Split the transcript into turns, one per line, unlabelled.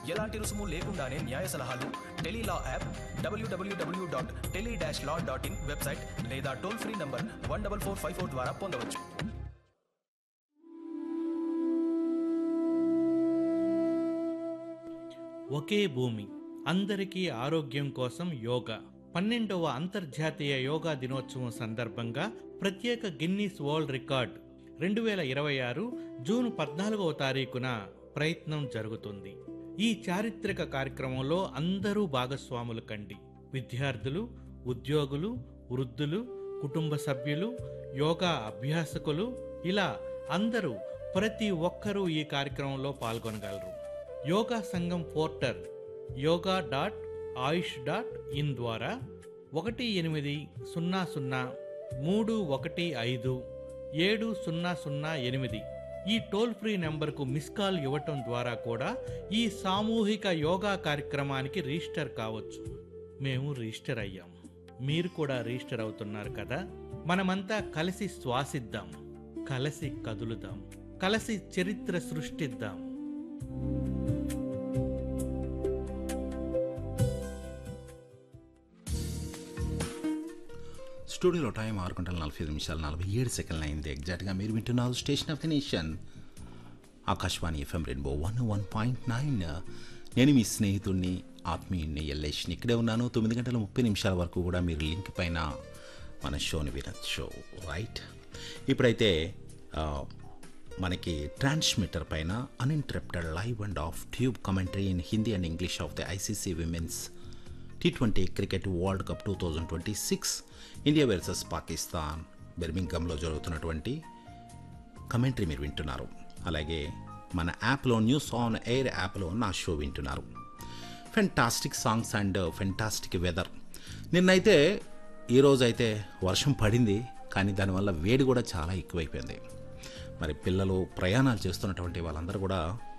ఎలాంటి రుసుము లేకుండానే న్యాయ సలహాలు tele law app W W W dot tele dash law dot in website లేదా toll free number one double four five four ద్వారా పొందవచ్చు
ఒకే భూమి అందరికీ ఆరోగ్యం కోసం యోగా పన్నెండవ అంతర్జాతీయ యోగా దినోత్సవం సందర్భంగా ప్రత్యేక గిన్నీస్ వరల్డ్ రికార్డ్ రెండు వేల ఇరవై ఆరు జూన్ పద్నాలుగవ తారీఖున ప్రయత్నం జరుగుతుంది ఈ చారిత్రక కార్యక్రమంలో అందరూ భాగస్వాములు కండి విద్యార్థులు ఉద్యోగులు వృద్ధులు కుటుంబ సభ్యులు యోగా అభ్యాసకులు ఇలా అందరూ ప్రతి ఒక్కరూ ఈ కార్యక్రమంలో పాల్గొనగలరు యోగా సంఘం portal yoga dot Ayush dot in ద్వారా ఒకటి ఎనిమిది సున్నా సున్నా మూడు ఒకటి ఐదు ఏడు సున్నా సున్నా ఎనిమిది ఈ టోల్ ఫ్రీ నెంబర్కు మిస్ కాల్ ఇవ్వటం ద్వారా కూడా ఈ సామూహిక యోగా కార్యక్రమానికి రిజిస్టర్ కావచ్చు మేము రిజిస్టర్ అయ్యాం మీరు కూడా రిజిస్టర్ అవుతున్నారు కదా మనమంతా కలిసి శ్వాసిద్దాం కలిసి కదులుదాం కలిసి చరిత్ర సృష్టిద్దాం
స్టూడియోలో టైం ఆరు గంటల నలభై ఐదు నిమిషాలు నలభై ఏడు సెకండ్లు అయింది ఎగ్జాక్ట్గా మీరు వింటున్నారు station of the nation Akashvani FM rainbow one one point nine నేను మీ స్నేహితుడిని ఆత్మీయుడిని ఎల్లేష్ని ఇక్కడే ఉన్నాను తొమ్మిది గంటల ముప్పై నిమిషాల వరకు కూడా మీరు లింక్ పైన మన షోని వినొచ్చు రైట్ ఇప్పుడైతే ఆ, మనకి ట్రాన్స్మిటర్ పైన uninterrupted live and off tube commentary in Hindi and English of the ICC women's T twenty cricket world cup two thousand twenty six India versus Pakistan బెర్మింగంలో జరుగుతున్నటువంటి కమెంటరీ మీరు వింటున్నారు అలాగే మన యాప్లో న్యూస్ ఆన్ ఎయిర్ యాప్లో నా షో వింటున్నారు fantastic songs and fantastic weather నిన్నైతే ఈరోజు అయితే వర్షం పడింది కానీ దానివల్ల వేడి కూడా చాలా ఎక్కువైపోయింది మరి పిల్లలు ప్రయాణాలు చేస్తున్నటువంటి వాళ్ళందరూ కూడా